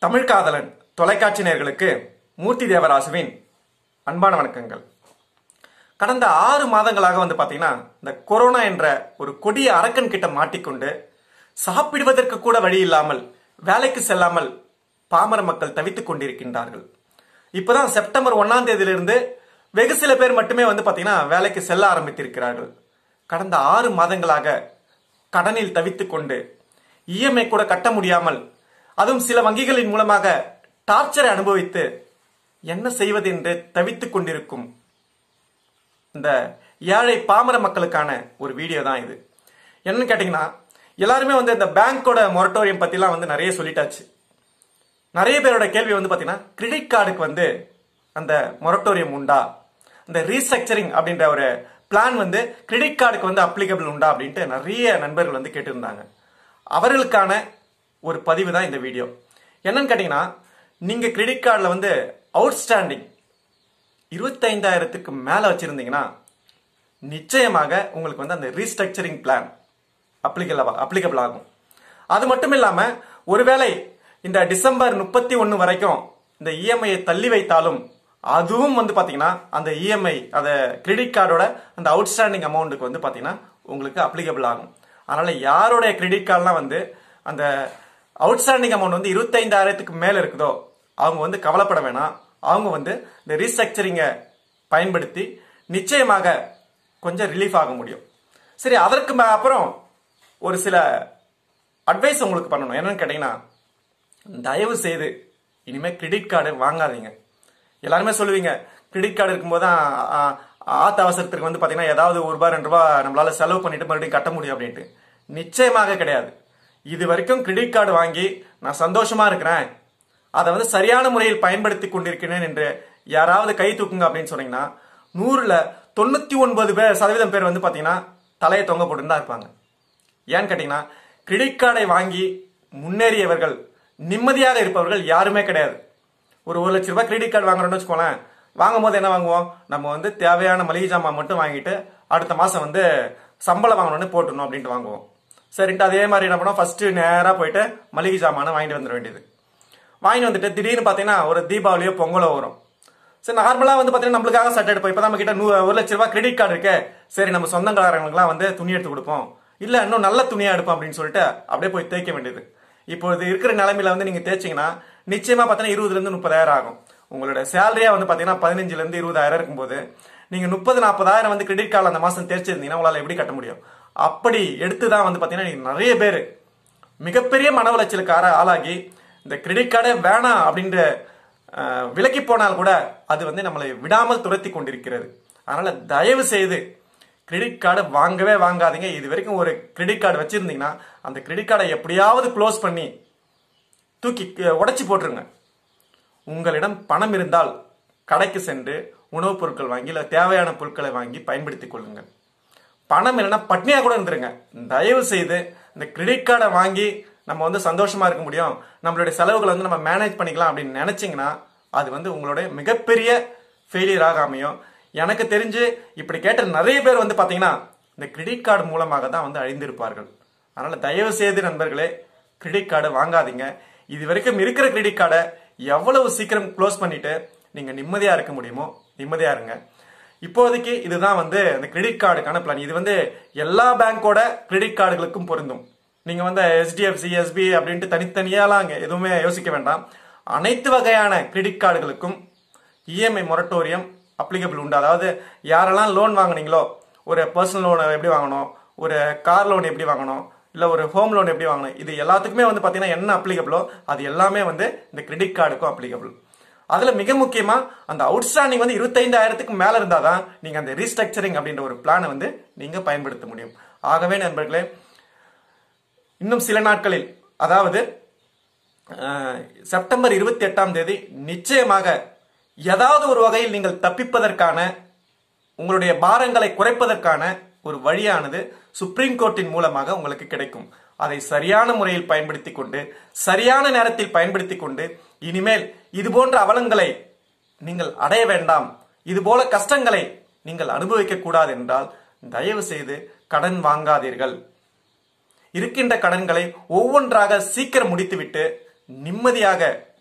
தமிழ் காதலன் தொலைக்காட்சி நேயர்களுக்கு மூர்த்தி தேவராசுவின் அன்பான வணக்கங்கள் கடந்த ஆறு மாதங்களாக வந்து பார்த்தீங்கன்னா இந்த கொரோனா என்ற ஒரு கொடிய அரக்கன் கிட்ட மாட்டிக்கொண்டு சாப்பிடுவதற்கு கூட வழி இல்லாமல் வேலைக்கு செல்லாமல் பாமர மக்கள் தவித்துக் கொண்டிருக்கின்றார்கள் இப்போதான் செப்டம்பர் ஒன்னாம் தேதியிலிருந்து வெகு சில பேர் மட்டுமே வந்து பார்த்தீங்கன்னா வேலைக்கு செல்ல ஆரம்பித்திருக்கிறார்கள் கடந்த ஆறு மாதங்களாக கடனில் தவித்துக் கொண்டு இஎம்ஐ கூட கட்ட முடியாமல் அதுவும் சில வங்கிகளின் மூலமாக டார்ச்சரை அனுபவித்து என்ன செய்வது என்று தவித்துக் கொண்டிருக்கும் இந்த ஏழை பாமர மக்களுக்கான ஒரு வீடியோ தான் இது என்னன்னு கேட்டிங்கன்னா எல்லாருமே வந்து இந்த பேங்கோட மொரட்டோரியம் பற்றிலாம் வந்து நிறைய சொல்லிட்டாச்சு நிறைய பேரோட கேள்வி வந்து பார்த்தீங்கன்னா கிரெடிட் கார்டுக்கு வந்து அந்த மொரட்டோரியம் உண்டா இந்த ரீஸ்ட்ரக்சரிங் அப்படின்ற ஒரு பிளான் வந்து கிரெடிட் கார்டுக்கு வந்து அப்ளிகபிள் உண்டா அப்படின்ட்டு நிறைய நண்பர்கள் வந்து கேட்டிருந்தாங்க அவர்களுக்கான ஒரு பதிவு தான் இந்த வீடியோ என்னன்னு கேட்டிங்கன்னா நீங்கள் கிரெடிட் கார்டில் வந்து அவுட்ஸ்டாண்டிங் இருபத்தைந்தாயிரத்துக்கு மேலே வச்சுருந்தீங்கன்னா நிச்சயமாக உங்களுக்கு வந்து அந்த ரீஸ்ட்ரக்சரிங் பிளான் அப்ளிகபிள் அப்ளிகபிள் ஆகும் அது மட்டும் இல்லாமல் ஒருவேளை இந்த டிசம்பர் முப்பத்தி ஒன்று வரைக்கும் இந்த இஎம்ஐயை தள்ளி வைத்தாலும் அதுவும் வந்து பார்த்தீங்கன்னா அந்த இஎம்ஐ அந்த கிரெடிட் கார்டோட அந்த அவுட்ஸ்டாண்டிங் அமௌண்ட்டுக்கு வந்து பார்த்தீங்கன்னா உங்களுக்கு அப்ளிகபிள் ஆகும் அதனால் யாருடைய கிரெடிட் கார்டெலாம் வந்து அந்த அவுட்ஸ்டாண்டிங் அமௌண்ட் வந்து இருபத்தைந்தாயிரத்துக்கு மேலே இருக்குதோ அவங்க வந்து கவலைப்பட வேணாம் அவங்க வந்து இந்த ரீஸ்ட்ரக்சரிங்கை பயன்படுத்தி நிச்சயமாக கொஞ்சம் ரிலீஃப் ஆக முடியும் சரி அதற்கு மே- அப்புறம் ஒரு சில அட்வைஸ் உங்களுக்கு பண்ணணும் என்னன்னு கேட்டிங்கன்னா தயவு செய்து இனிமேல் கிரெடிட் கார்டு வாங்காதீங்க எல்லாருமே சொல்லுவீங்க கிரெடிட் கார்டு இருக்கும்போது தான் ஆ, ஆத்த அவசரத்துக்கு வந்து பார்த்தீங்கன்னா ஏதாவது ஒரு ரூபாய் ரெண்டு ரூபாய் நம்மளால செலவு பண்ணிட்டு மறுபடியும் கட்ட முடியும் அப்படின்ட்டு நிச்சயமாக கிடையாது இது வரைக்கும் கிரெடிட் கார்டு வாங்கி நான் சந்தோஷமா இருக்கிறேன் அதை வந்து சரியான முறையில் பயன்படுத்தி கொண்டிருக்கிறேன் என்று யாராவது கை தூக்குங்க அப்படின்னு சொன்னீங்கன்னா நூறுல தொண்ணூத்தி ஒன்பது பேர் சதவீதம் பேர் வந்து பார்த்தீங்கன்னா தலையை தொங்க போட்டுன்னு தான் இருப்பாங்க ஏன்னு கேட்டிங்கன்னா கிரெடிட் கார்டை வாங்கி முன்னேறியவர்கள் நிம்மதியாக இருப்பவர்கள் யாருமே கிடையாது ஒரு ஒரு லட்ச ரூபாய் கிரெடிட் கார்டு வாங்குறோம்னு வச்சுக்கோங்களேன் வாங்கும் போது என்ன வாங்குவோம் நம்ம வந்து தேவையான மளிகை ஜாமான் மட்டும் வாங்கிட்டு அடுத்த மாதம் வந்து சம்பளம் வாங்கணும்னு போட்டுணும் அப்படின்ட்டு வாங்குவோம் சரின்ட்டு அதே மாதிரி என்ன பண்ணுவோம் ஃபர்ஸ்ட் நேராக போயிட்டு மளிகை ஜாமானை வாங்கிட்டு வந்துட வேண்டியது வாங்கிட்டு வந்துட்டு திடீர்னு பார்த்தீங்கன்னா ஒரு தீபாவளியோ பொங்கலோ வரும் சரி நார்மலாக வந்து பார்த்தீங்கன்னா நம்மளுக்காக சட்டை எடுப்போம் இப்போ நம்ம கிட்ட நூ ஒரு லட்ச ரூபாய் கிரெடிட் கார்டு இருக்கு சரி நம்ம சொந்தக்காரங்களுக்குலாம் வந்து துணி எடுத்து கொடுப்போம் இல்லை இன்னும் நல்ல துணியாக எடுப்போம் அப்படின்னு சொல்லிட்டு அப்படியே போய் தேய்க்க வேண்டியது இப்போ இது இருக்கிற நிலைமையில வந்து நீங்கள் தேய்ச்சிங்கன்னா நிச்சயமாக பார்த்தீங்கன்னா இருபதுலேருந்து முப்பதாயிரம் ஆகும் உங்களோட சேலரியாக வந்து பார்த்தீங்கன்னா பதினஞ்சுலேருந்து இருபதாயிரம் இருக்கும்போது நீங்கள் முப்பது நாற்பதாயிரம் வந்து கிரெடிட் கார்டில் அந்த மாதம் தேய்ச்சிருந்தீங்கன்னா உங்களால் எப்படி கட்ட முடியும் அப்படி எடுத்து தான் வந்து பார்த்தீங்கன்னா நீங்க நிறைய பேர் மிகப்பெரிய மன உளைச்சலுக்கு ஆற- ஆளாகி இந்த கிரெடிட் கார்டே வேணாம் அப்படின்ற அஹ், விலக்கி போனால் கூட அது வந்து நம்மளை விடாமல் துரத்தி கொண்டிருக்கிறது அதனால தயவு செய்து கிரெடிட் கார்டு வாங்கவே வாங்காதீங்க இது வரைக்கும் ஒரு கிரெடிட் கார்டு வச்சிருந்தீங்கன்னா அந்த கிரெடிட் கார்டை எப்படியாவது க்ளோஸ் பண்ணி தூக்கி உடைச்சி போட்டுருங்க உங்களிடம் பணம் இருந்தால் கடைக்கு சென்று உணவுப் பொருட்கள் வாங்கி இல்லை தேவையான பொருட்களை வாங்கி பயன்படுத்திக் கொள்ளுங்கள் பணம் இல்லைன்னா பட்னியா கூட இருந்துருங்க தயவு செய்து இந்த கிரெடிட் கார்டை வாங்கி நம்ம வந்து சந்தோஷமா இருக்க முடியும் நம்மளுடைய செலவுகளை வந்து நம்ம மேனேஜ் பண்ணிக்கலாம் அப்படின்னு நினைச்சீங்கன்னா அது வந்து உங்களுடைய மிகப்பெரிய ஃபெயிலியராக அமையும் எனக்கு தெரிஞ்சு இப்படி கேட்ட நிறைய பேர் வந்து பாத்தீங்கன்னா இந்த கிரெடிட் கார்டு மூலமாக தான் வந்து அழிந்திருப்பார்கள் அதனால தயவு செய்து நண்பர்களே கிரெடிட் கார்டு வாங்காதீங்க இது வரைக்கும் இருக்கிற கிரெடிட் கார்டை எவ்வளவு சீக்கிரம் க்ளோஸ் பண்ணிட்டு நீங்க நிம்மதியா இருக்க முடியுமோ நிம்மதியா இருங்க இப்போதைக்கு இதுதான் வந்து அந்த கிரெடிட் கார்டுக்கான பிளான் இது வந்து எல்லா பேங்கோட கிரெடிட் கார்டுகளுக்கும் பொருந்தும் நீங்க வந்து HDFC எஸ்பி அப்படின்ட்டு தனித்தனியாலாம் அங்க எதுவுமே யோசிக்க வேண்டாம் அனைத்து வகையான கிரெடிட் கார்டுகளுக்கும் இஎம்ஐ மொரட்டோரியம் அப்ளிகபிள் உண்டு அதாவது யாரெல்லாம் லோன் வாங்குனீங்களோ ஒரு பர்சனல் லோன் எப்படி வாங்கணும் ஒரு கார் லோன் எப்படி வாங்கணும் இல்லை ஒரு ஹோம் லோன் எப்படி வாங்கணும் இது எல்லாத்துக்குமே வந்து பார்த்தீங்கன்னா என்ன அப்ளிகபிளோ அது எல்லாமே வந்து இந்த கிரெடிட் கார்டுக்கும் அப்ளிகபிள் அதில் மிக முக்கியமாக அந்த அவுட்ஸ்டாண்டிங் வந்து இருபத்தைந்தாயிரத்துக்கு மேலே இருந்தால் தான் நீங்கள் அந்த ரீஸ்ட்ரக்சரிங் அப்படின்ற ஒரு பிளானை வந்து நீங்கள் பயன்படுத்த முடியும் ஆகவே நண்பர்களே இன்னும் சில நாட்களில் அதாவது அஹ், செப்டம்பர் இருபத்தி எட்டாம் தேதி நிச்சயமாக ஏதாவது ஒரு வகையில் நீங்கள் தப்பிப்பதற்கான உங்களுடைய பாரங்களை குறைப்பதற்கான ஒரு வழியானது சுப்ரீம் கோர்ட்டின் மூலமாக உங்களுக்கு கிடைக்கும் அதை சரியான முறையில் பயன்படுத்திக் கொண்டு சரியான நேரத்தில் பயன்படுத்திக் கொண்டு இனிமேல் இது போன்ற அவலங்களை நீங்கள் அடைய வேண்டாம் இது போல கஷ்டங்களை நீங்கள் அனுபவிக்க கூடாது என்றால் தயவு செய்து கடன் வாங்காதீர்கள் இருக்கின்ற கடன்களை ஒவ்வொன்றாக சீக்கிரம் முடித்துவிட்டு நிம்மதியாக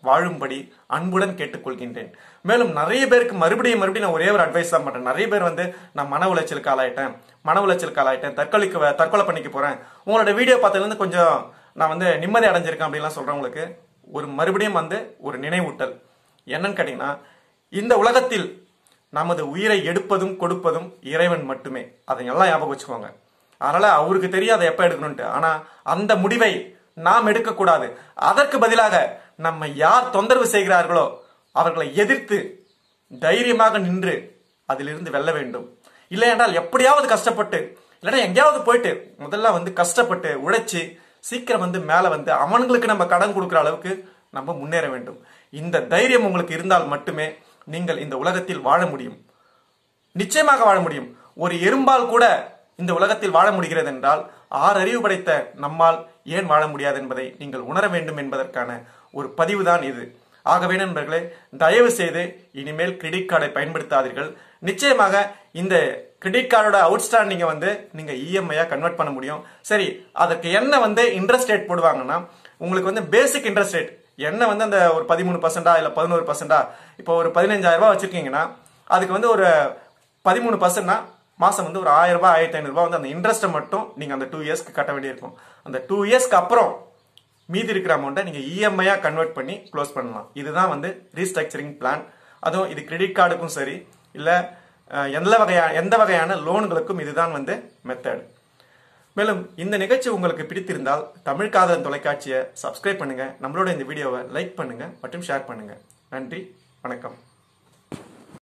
வாழும்படி அன்புடன் கேட்டுக்கொள்கின்றேன் மேலும் நிறைய பேருக்கு மறுபடியும் மறுபடியும் நான் ஒரே ஒரு அட்வைஸ் தான் பண்றேன் நிறைய பேர் வந்து நான் மன உளைச்சலுக்கு ஆளாயிட்டேன் மன உளைச்சலுக்கு ஆளாயிட்டேன் தற்கொலைக்கு தற்கொலை பண்ணிக்க போறேன் உங்களோட வீடியோ பார்த்ததுலேருந்து கொஞ்சம் நான் வந்து நிம்மதி அடைஞ்சிருக்கேன் அப்படின்லாம் சொல்றவங்களுக்கு ஒரு மறுபடியும் வந்து ஒரு நினைவூட்டல் என்னன்னு கேட்டீங்கன்னா இந்த உலகத்தில் நமது உயிரை எடுப்பதும் கொடுப்பதும் இறைவன் மட்டுமே அதை எல்லாம் ஞாபகம் வச்சுக்கோங்க அதனால அவருக்கு தெரியும் அதை எப்ப எடுக்கணும்ட்டு ஆனா அந்த முடிவை நாம் எடுக்கக்கூடாது அதற்கு பதிலாக நம்ம யார் தொந்தரவு செய்கிறார்களோ அவர்களை எதிர்த்து தைரியமாக நின்று அதிலிருந்து வெல்ல வேண்டும் இல்லை என்றால் எப்படியாவது கஷ்டப்பட்டு இல்லைன்னா எங்கேயாவது போயிட்டு முதல்ல வந்து கஷ்டப்பட்டு உழைச்சு சீக்கிரம் வந்து மேலே வந்து அவனுங்களுக்கு நம்ம கடன் கொடுக்குற அளவுக்கு நம்ம முன்னேற வேண்டும் இந்த தைரியம் உங்களுக்கு இருந்தால் மட்டுமே நீங்கள் இந்த உலகத்தில் வாழ முடியும் நிச்சயமாக வாழ முடியும் ஒரு எறும்பால் கூட இந்த உலகத்தில் வாழ முடிகிறது என்றால் ஆறு அறிவு படைத்த நம்மால் ஏன் வாழ முடியாது என்பதை நீங்கள் உணர வேண்டும் என்பதற்கான ஒரு பதிவு தான் இது ஆகவே நண்பர்களே தயவு செய்து இனிமேல் கிரெடிட் கார்டை பயன்படுத்தாதீர்கள் நிச்சயமாக இந்த கிரெடிட் கார்டோட அவுட்ஸ்டாண்டிங்கை வந்து நீங்க இஎம்ஐயா கன்வெர்ட் பண்ண முடியும் சரி அதற்கு என்ன வந்து இன்ட்ரெஸ்ட் ரேட் போடுவாங்கன்னா உங்களுக்கு வந்து பேசிக் இன்ட்ரெஸ்ட் ரேட் என்ன வந்து அந்த ஒரு பதிமூணு பர்சன்டா இல்ல பதினோரு பர்சன்டா இப்போ ஒரு பதினஞ்சாயிரம் ரூபாய் வச்சிருக்கீங்கன்னா அதுக்கு வந்து ஒரு பதிமூணு பர்சன்ட்னா மாசம் வந்து ஒரு ஆயிரம் ரூபாய் ஆயிரத்தி ஐநூறு ரூபாய் வந்து அந்த இன்ட்ரெஸ்ட்டை மட்டும் நீங்க அந்த டூ இயர்ஸ்க்கு கட்ட வேண்டியிருக்கும் அந்த டூ இயர்ஸ்க்கு அப்புறம் மீதி இருக்கிற அமௌண்ட்டை நீங்க இஎம்ஐயா கன்வெர்ட் பண்ணி க்ளோஸ் பண்ணலாம் இதுதான் வந்து ரீஸ்ட்ரக்சரிங் பிளான் அதுவும் இது கிரெடிட் கார்டுக்கும் சரி இல்ல அஹ், எந்த வகையான எந்த வகையான லோன்களுக்கும் இதுதான் வந்து மெத்தட் மேலும் இந்த நிகழ்ச்சி உங்களுக்கு பிடித்திருந்தால் தமிழ் காதலன் தொலைக்காட்சியை சப்ஸ்கிரைப் பண்ணுங்க நம்மளோட இந்த வீடியோவை லைக் பண்ணுங்க மற்றும் ஷேர் பண்ணுங்க நன்றி வணக்கம்